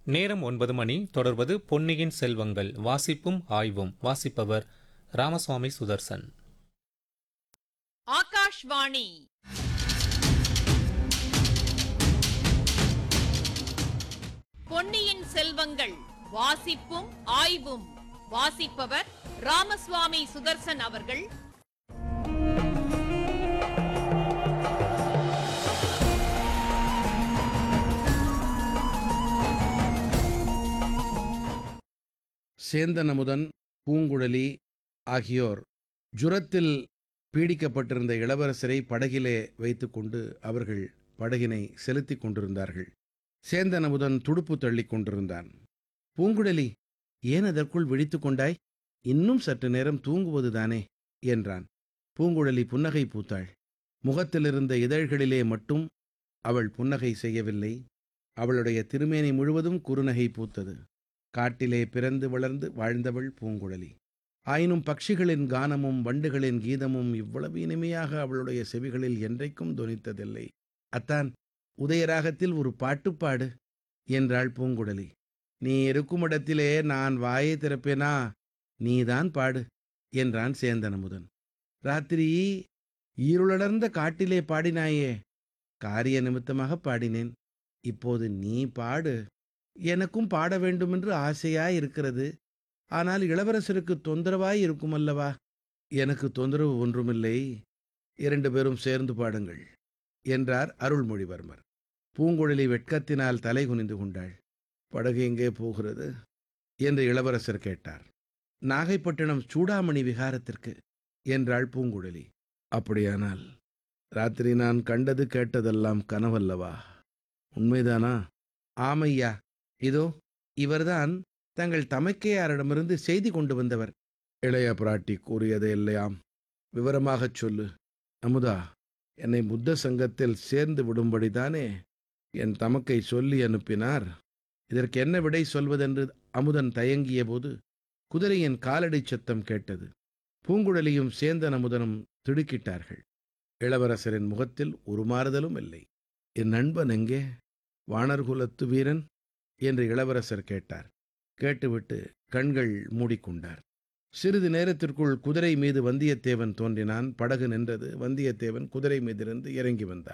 நேரம் ஒன்பது மணி தொடர்வது பொன்னியின் செல்வங்கள் வாசிப்பும் ஆய்வும் வாசிப்பவர் ராமசுவாமி சுதர்சன் ஆகாஷ்வாணி பொன்னியின் செல்வங்கள் வாசிப்பும் ஆய்வும் வாசிப்பவர் ராமசுவாமி சுதர்சன் அவர்கள் சேந்தன் அமுதன் பூங்குழலி ஆகியோர் ஜுரத்தில் பீடிக்கப்பட்டிருந்த இளவரசரை படகிலே வைத்துக்கொண்டு அவர்கள் படகினை செலுத்திக் கொண்டிருந்தார்கள் சேந்தன் அமுதன் துடுப்பு தள்ளிக் கொண்டிருந்தான் பூங்குழலி ஏன் அதற்குள் விழித்துக் கொண்டாய் இன்னும் சற்று நேரம் தூங்குவதுதானே என்றான் பூங்குழலி புன்னகை பூத்தாள் முகத்திலிருந்த இதழ்களிலே மட்டும் அவள் புன்னகை செய்யவில்லை அவளுடைய திருமேனி முழுவதும் குறுநகை பூத்தது காட்டிலே பிறந்து வளர்ந்து வாழ்ந்தவள் பூங்குழலி ஆயினும் பட்சிகளின் கானமும் வண்டுகளின் கீதமும் இவ்வளவு இனிமையாக அவளுடைய செவிகளில் என்றைக்கும் தொனித்ததில்லை அத்தான் உதயராகத்தில் ஒரு பாட்டுப்பாடு என்றாள் பூங்குழலி நீ இருக்குமிடத்திலே நான் வாயை திறப்பேனா நீதான் பாடு என்றான் சேந்தனமுதன் ராத்திரி ஈருளடர்ந்த காட்டிலே பாடினாயே காரிய நிமித்தமாக பாடினேன் இப்போது நீ பாடு எனக்கும் பாட வேண்டுமென்று ஆசையாய் இருக்கிறது ஆனால் இளவரசருக்கு தொந்தரவாய் இருக்குமல்லவா எனக்கு தொந்தரவு ஒன்றுமில்லை இரண்டு பேரும் சேர்ந்து பாடுங்கள் என்றார் அருள்மொழிவர்மர் பூங்குழலி வெட்கத்தினால் தலை குனிந்து கொண்டாள் படகு எங்கே போகிறது என்று இளவரசர் கேட்டார் நாகைப்பட்டினம் சூடாமணி விகாரத்திற்கு என்றாள் பூங்குழலி அப்படியானால் ராத்திரி நான் கண்டது கேட்டதெல்லாம் கனவல்லவா உண்மைதானா ஆமையா இதோ இவர்தான் தங்கள் தமக்கையாரிடமிருந்து செய்தி கொண்டு வந்தவர் இளைய பிராட்டி கூறியது இல்லையாம் விவரமாகச் சொல்லு அமுதா என்னை புத்த சங்கத்தில் சேர்ந்து விடும்படிதானே என் தமக்கை சொல்லி அனுப்பினார் இதற்கு என்ன விடை சொல்வதென்று அமுதன் தயங்கிய போது குதிரையின் காலடி சத்தம் கேட்டது பூங்குழலியும் சேந்தன் அமுதனும் திடுக்கிட்டார்கள் இளவரசரின் முகத்தில் ஒரு மாறுதலும் இல்லை என் நண்பன் எங்கே வானர்குலத்து வீரன் என்று இளவரசர் கேட்டார் கேட்டுவிட்டு கண்கள் மூடிக்கொண்டார் சிறிது நேரத்திற்குள் குதிரை மீது வந்தியத்தேவன் தோன்றினான் படகு நின்றது வந்தியத்தேவன் குதிரை மீதிருந்து இறங்கி வந்தான்